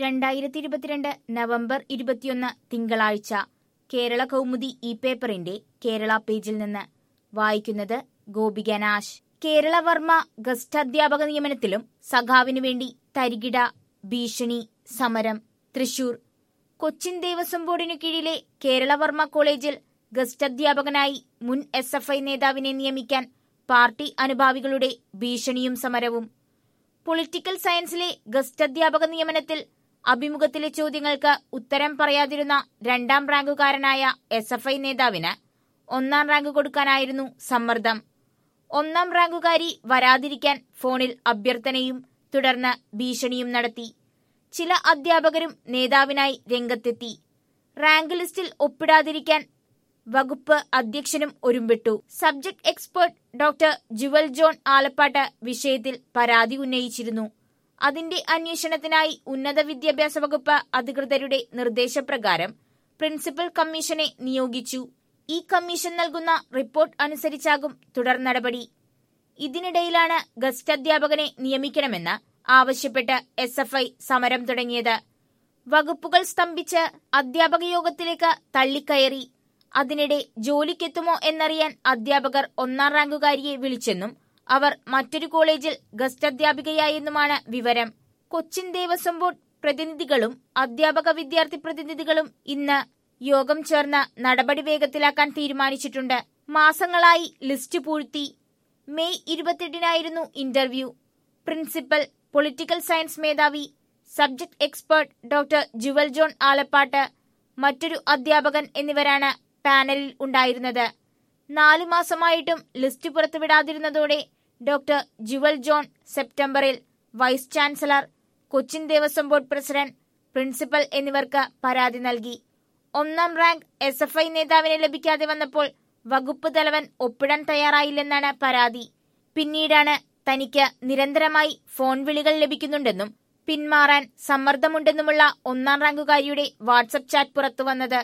രണ്ടായിരത്തി ഇരുപത്തിരണ്ട് നവംബർ ഇരുപത്തിയൊന്ന് തിങ്കളാഴ്ച കേരള കൗമുദി ഈ പേപ്പറിന്റെ കേരള പേജിൽ നിന്ന് വായിക്കുന്നത് ഗോപിക നാശ് കേരള വർമ്മ ഗസ്റ്റ് അധ്യാപക നിയമനത്തിലും സഖാവിനു വേണ്ടി തരികിട ഭീഷണി സമരം തൃശൂർ കൊച്ചിൻ ദേവസ്വം ബോർഡിനു കീഴിലെ കേരള വർമ്മ കോളേജിൽ ഗസ്റ്റ് അധ്യാപകനായി മുൻ എസ് എഫ് ഐ നേതാവിനെ നിയമിക്കാൻ പാർട്ടി അനുഭാവികളുടെ ഭീഷണിയും സമരവും പൊളിറ്റിക്കൽ സയൻസിലെ ഗസ്റ്റ് അധ്യാപക നിയമനത്തിൽ അഭിമുഖത്തിലെ ചോദ്യങ്ങൾക്ക് ഉത്തരം പറയാതിരുന്ന രണ്ടാം റാങ്കുകാരനായ എസ് എഫ് ഐ നേതാവിന് ഒന്നാം റാങ്ക് കൊടുക്കാനായിരുന്നു സമ്മർദ്ദം ഒന്നാം റാങ്കുകാരി വരാതിരിക്കാൻ ഫോണിൽ അഭ്യർത്ഥനയും തുടർന്ന് ഭീഷണിയും നടത്തി ചില അധ്യാപകരും നേതാവിനായി രംഗത്തെത്തി റാങ്ക് ലിസ്റ്റിൽ ഒപ്പിടാതിരിക്കാൻ വകുപ്പ് അധ്യക്ഷനും ഒരുമ്പിട്ടു subject expert doctor Jewel John Alappat വിഷയത്തിൽ പരാതി ഉന്നയിച്ചിരുന്നു അതിന്റെ അന്വേഷണത്തിനായി ഉന്നത വിദ്യാഭ്യാസ വകുപ്പ് അധികൃതരുടെ നിർദ്ദേശപ്രകാരം പ്രിൻസിപ്പൽ കമ്മീഷനെ നിയോഗിച്ചു ഈ കമ്മീഷൻ നൽകുന്ന റിപ്പോർട്ട് അനുസരിച്ചാകും തുടർ നടപടി ഇതിനിടയിലാണ് ഗസ്റ്റ് അധ്യാപകനെ നിയമിക്കണമെന്ന് ആവശ്യപ്പെട്ട് എസ് എഫ് ഐ സമരം തുടങ്ങിയത് വകുപ്പുകൾ സ്തംഭിച്ച് അധ്യാപക യോഗത്തിലേക്ക് തള്ളിക്കയറി അതിനിടെ ജോലിക്കെത്തുമോ എന്നറിയാൻ അധ്യാപകർ ഒന്നാം റാങ്കുകാരിയെ വിളിച്ചെന്നും അവർ മറ്റൊരു കോളേജിൽ ഗസ്റ്റ് അധ്യാപികയായെന്നുമാണ് വിവരം കൊച്ചിൻ ദേവസ്വം ബോർഡ് പ്രതിനിധികളും അധ്യാപക വിദ്യാർത്ഥി പ്രതിനിധികളും ഇന്ന് യോഗം ചേർന്ന് നടപടി വേഗത്തിലാക്കാൻ തീരുമാനിച്ചിട്ടുണ്ട് മാസങ്ങളായി ലിസ്റ്റ് പൂഴ്ത്തി മെയ് ഇരുപത്തെട്ടിനായിരുന്നു ഇന്റർവ്യൂ പ്രിൻസിപ്പൽ പൊളിറ്റിക്കൽ സയൻസ് മേധാവി subject expert doctor Jewel John Alappat മറ്റൊരു അധ്യാപകൻ എന്നിവരാണ് പാനലിൽ ഉണ്ടായിരുന്നത് നാലു മാസമായിട്ടും ലിസ്റ്റ് പുറത്തുവിടാതിരുന്നതോടെ ഡോക്ടർ ജുവൽ ജോൺ സെപ്റ്റംബറിൽ vice chancellor Cochin Devaswom board president principal എന്നിവർക്ക് പരാതി നൽകി ഒന്നാം റാങ്ക് എസ് എഫ് ഐ നേതാവിന് ലഭിക്കാതെ വന്നപ്പോൾ വകുപ്പ് തലവൻ ഒപ്പിടാൻ തയ്യാറായില്ലെന്നാണ് പരാതി പിന്നീടാണ് തനിക്ക് നിരന്തരമായി ഫോൺ വിളികൾ ലഭിക്കുന്നുണ്ടെന്നും പിന്മാറാൻ സമ്മർദ്ദമുണ്ടെന്നുമുള്ള ഒന്നാം റാങ്കുകാരിയുടെ വാട്സപ്പ് ചാറ്റ് പുറത്തുവന്നത്